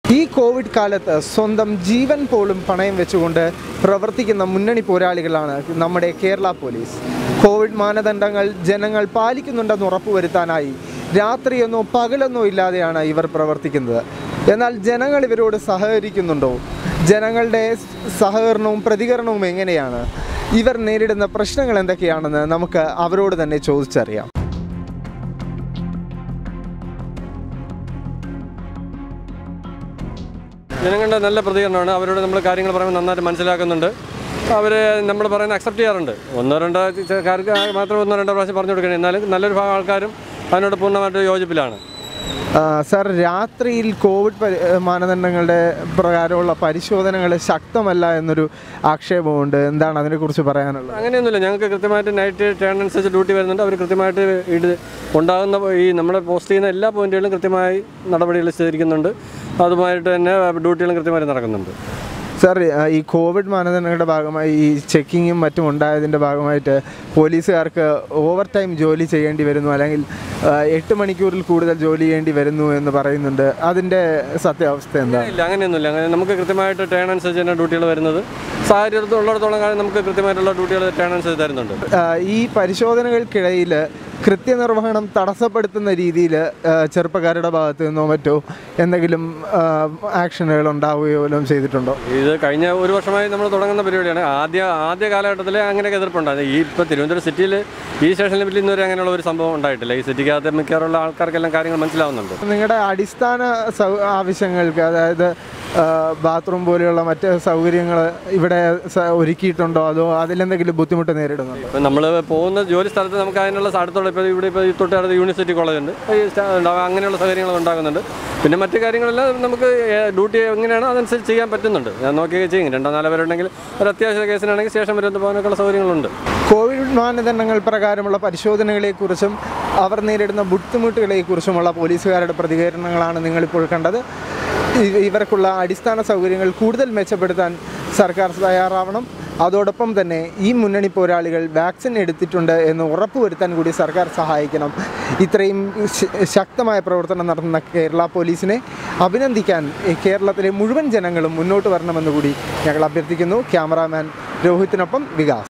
ഈ കോവിഡ് കാലത്ത് സ്വന്തം ജീവൻ പോലും പണയം വെച്ചുകൊണ്ട് പ്രവർത്തിക്കുന്ന മുന്നണി പോരാളികളാണ് നമ്മുടെ കേരള പോലീസ് കോവിഡ് മാനദണ്ഡങ്ങൾ ജനങ്ങൾ പാലിക്കുന്നുണ്ടെന്ന് ഉറപ്പുവരുത്താനായി രാത്രിയെന്നോ പകലെന്നോ ഇല്ലാതെയാണ് ഇവർ പ്രവർത്തിക്കുന്നത് എന്നാൽ ജനങ്ങൾ ഇവരോട് സഹകരിക്കുന്നുണ്ടോ ജനങ്ങളുടെ സഹകരണവും പ്രതികരണവും എങ്ങനെയാണ് ഇവർ നേരിടുന്ന പ്രശ്നങ്ങൾ എന്തൊക്കെയാണെന്ന് നമുക്ക് അവരോട് തന്നെ ചോദിച്ചറിയാം ജനങ്ങളുടെ നല്ല പ്രതികരണമാണ് അവരോട് നമ്മൾ കാര്യങ്ങൾ പറയുമ്പോൾ നന്നായിട്ട് മനസ്സിലാക്കുന്നുണ്ട് അവർ നമ്മൾ പറയുന്നത് അക്സെപ്റ്റ് ചെയ്യാറുണ്ട് ഒന്നോ രണ്ടോ കാർക്ക് മാത്രം ഒന്നോ രണ്ടോ പ്രാവശ്യം പറഞ്ഞു കൊടുക്കണം എന്നാലും നല്ലൊരു ഭാഗം ആൾക്കാരും അതിനോട് പൂർണ്ണമായിട്ട് യോജിപ്പിലാണ് ആ, സാർ രാത്രിയിൽ കോവിഡ് പരി- മാനദണ്ഡങ്ങളുടെ പ്രകാരമുള്ള പരിശോധനകൾ ശക്തമല്ല എന്നൊരു ആക്ഷേപമുണ്ട് എന്താണ് അതിനെക്കുറിച്ച് പറയാനുള്ളത് അങ്ങനെയൊന്നുമില്ല ഞങ്ങൾക്ക് കൃത്യമായിട്ട് നൈറ്റ് ടേൺ അനുസരിച്ച് ഡ്യൂട്ടി വരുന്നുണ്ട് അവർ കൃത്യമായിട്ട് ഇത് ഉണ്ടാകുന്ന ഈ നമ്മുടെ പോസ്റ്റ് ചെയ്യുന്ന എല്ലാ പോയിന്റുകളും കൃത്യമായി നടപടികൾ സ്വീകരിക്കുന്നുണ്ട് അതുമായിട്ട് തന്നെ ഡ്യൂട്ടികളും കൃത്യമായിട്ട് നടക്കുന്നുണ്ട് സാർ ആ, ഈ കോവിഡ് മാനദണ്ഡങ്ങളുടെ ഭാഗമായി ഈ ചെക്കിങ്ങും മറ്റും ഉണ്ടായതിൻ്റെ ഭാഗമായിട്ട് പോലീസുകാർക്ക് ഓവർ ടൈം ജോലി ചെയ്യേണ്ടി വരുന്നു അല്ലെങ്കിൽ ആ, എട്ട് മണിക്കൂറിൽ കൂടുതൽ ജോലി ചെയ്യേണ്ടി വരുന്നു എന്ന് പറയുന്നുണ്ട് അതിൻ്റെ സത്യാവസ്ഥ എന്താണ് ഇല്ല അങ്ങനെയൊന്നുമില്ല അങ്ങനെ നമുക്ക് കൃത്യമായിട്ട് ടേൺ അനുസരിച്ച് തന്നെ ഡ്യൂട്ടികൾ വരുന്നത് സാഹചര്യത്തിൽ ഉള്ളിടത്തോളം കാലം നമുക്ക് കൃത്യമായിട്ടുള്ള ഡ്യൂട്ടികൾ ടേൺ അനുസരിച്ച് തരുന്നുണ്ട് ആ, ഈ പരിശോധനകൾക്കിടയിൽ കൃത്യനിർവഹണം തടസ്സപ്പെടുത്തുന്ന രീതിയിൽ ചെറുപ്പക്കാരുടെ ഭാഗത്ത് നിന്നോ മറ്റോ എന്തെങ്കിലും ആ, ആക്ഷനുകൾ ഉണ്ടാവുകയോ വല്ലതും ചെയ്തിട്ടുണ്ടോ ഇത് കഴിഞ്ഞ ഒരു വർഷമായി നമ്മൾ തുടങ്ങുന്ന പരിപാടിയാണ് ആദ്യ ആദ്യ കാലഘട്ടത്തിൽ അങ്ങനെയൊക്കെ എതിർപ്പുണ്ടായിരുന്നു ഈ ഇപ്പോൾ തിരുവനന്തപുരം സിറ്റിയിൽ ഈ സ്റ്റേഷൻ ലിമിറ്റിൽ ഇന്നുവരെ അങ്ങനെയുള്ള ഒരു സംഭവം ഉണ്ടായിട്ടില്ല ഈ സിറ്റിക്കകത്ത് മിക്കവാറുള്ള ആൾക്കാർക്കെല്ലാം കാര്യങ്ങൾ മനസ്സിലാവുന്നുണ്ട് നിങ്ങളുടെ അടിസ്ഥാന സൗ ആവശ്യങ്ങൾക്ക് അതായത് ബാത്റൂം പോലെയുള്ള മറ്റ് സൗകര്യങ്ങൾ ഇവിടെ സ- ഒരുക്കിയിട്ടുണ്ടോ അതോ അതിലെന്തെങ്കിലും ബുദ്ധിമുട്ട് നേരിടുന്നുണ്ടോ ഇപ്പം നമ്മൾ പോകുന്ന ജോലി സ്ഥലത്ത് നമുക്ക് അതിനുള്ള അടുത്തുള്ള ഇപ്പോൾ ഇവിടെ ഇപ്പോൾ ഈ തൊട്ടടുത്ത് യൂണിവേഴ്സിറ്റി കോളേജ് ഉണ്ട് ഈ സ്റ്റാ- ഉണ്ടാവും. അങ്ങനെയുള്ള സൗകര്യങ്ങൾ ഉണ്ടാകുന്നുണ്ട് പിന്നെ മറ്റു കാര്യങ്ങളെല്ലാം നമുക്ക് ഡ്യൂട്ടി എങ്ങനെയാണോ അതനുസരിച്ച് ചെയ്യാൻ പറ്റുന്നുണ്ട് ഞാൻ നോക്കിയൊക്കെ ചെയ്യും രണ്ടോ നാലോ പേരുണ്ടെങ്കിൽ ഒരു അത്യാവശ്യ കേസിനാണെങ്കിൽ സ്റ്റേഷൻ വരെ ഒന്ന് പോകാനൊക്കെയുള്ള സൗകര്യങ്ങളുണ്ട് കോവിഡ് മാനദണ്ഡങ്ങൾ പ്രകാരമുള്ള പരിശോധനകളെക്കുറിച്ചും അവർ നേരിടുന്ന ബുദ്ധിമുട്ടുകളെക്കുറിച്ചുമുള്ള പോലീസുകാരുടെ പ്രതികരണങ്ങളാണ് നിങ്ങളിപ്പോൾ കണ്ടത് ഇ- ഇവർക്കുള്ള അടിസ്ഥാന സൗകര്യങ്ങൾ കൂടുതൽ മെച്ചപ്പെടുത്താൻ സർക്കാർ തയ്യാറാവണം അതോടൊപ്പം തന്നെ ഈ മുന്നണി പോരാളികൾ വാക്സിൻ എടുത്തിട്ടുണ്ട് എന്ന് ഉറപ്പുവരുത്താൻ കൂടി സർക്കാർ സഹായിക്കണം ഇത്രയും ശ- ശക്തമായ പ്രവർത്തനം നടത്തുന്ന കേരള പോലീസിനെ അഭിനന്ദിക്കാൻ ഈ കേരളത്തിലെ മുഴുവൻ ജനങ്ങളും മുന്നോട്ട് വരണമെന്ന് കൂടി ഞങ്ങൾ അഭ്യർത്ഥിക്കുന്നു ക്യാമറാമാൻ രോഹിത്തിനൊപ്പം വികാസ്